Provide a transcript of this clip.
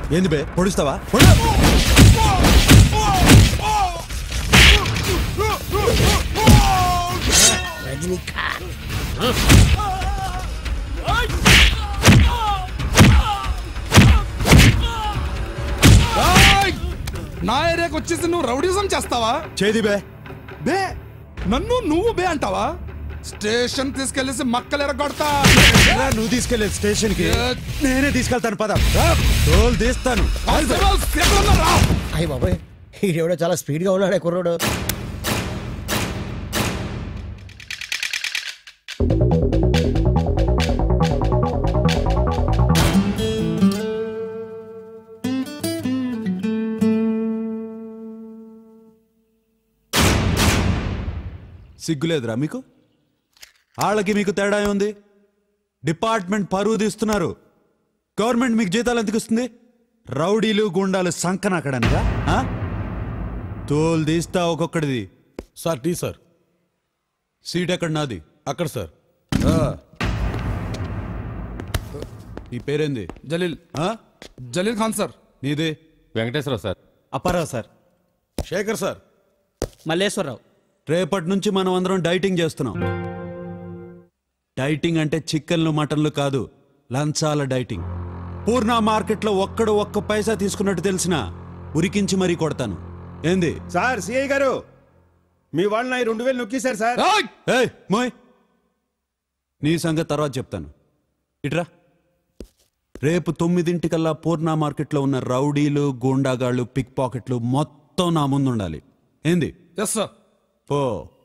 ఏంది బే పొడుస్తావా పొడు ఏయ్! నా ఏరియాకి వచ్చేసి నువ్వు రౌడీజం చేస్తావా చేది బే బే నన్ను నువ్వు బే అంటావా స్టేషన్ తీసుకెళ్లేసి మక్కలు ఎరగొడతా ఎలా నువ్వు తీసుకెళ్ళే స్టేషన్ కి ఏ- నేనే తీసుకెళ్తాను పద తోలు తీస్తాను కానిస్టేబుల్, సేఫ్గా రా. అయ్యి బాబాయ్ ఈడెవడో చాలా స్పీడ్గా ఉన్నాడే కుర్రోడు సిగ్గులేదురా మీకు వాళ్ళకి మీకు తేడా ఉంది డిపార్ట్మెంట్ పరువు తీస్తున్నారు గవర్నమెంట్ మీకు జీతాలు ఎందుకు ఇస్తుంది రౌడీలు గుండాలు సంకనాకడానికా ఆ? తోలు తీస్తా ఒక్కొక్కడిది సార్ టీ సార్ సీట్ ఎక్కడ నాది అక్కడ సార్ నీ పేరేంది జలీల్ ఆ? జలీల్ ఖాన్ సార్ నీది Venkateswararao sir Apparao sir Shekhar sir Malleswararao రేపటి నుంచి మనం అందరం డైటింగ్ చేస్తున్నాం డైటింగ్ అంటే చికెన్లు మటన్లు కాదు లంచాల డైటింగ్ పూర్ణ మార్కెట్లో ఒక్కడు ఒక్క పైసా తీసుకున్నట్టు తెలిసినా ఉరికించి మరీ కొడతాను ఏంది సార్ సిఐ గారు మీ వాళ్ళు నా ఈ రెండు వేలు నొక్కేశారు సార్ ఏయ్! ఏయ్ మోయ్ నీ సంగతి తర్వాత చెప్తాను ఇట్రా రేపు తొమ్మిదింటికల్లా పూర్ణ మార్కెట్లో ఉన్న రౌడీలు గూండాగాళ్ళు పిక్ పాకెట్లు మొత్తం నా ముందు ఉండాలి ఏంది ఎస్ సార్ పో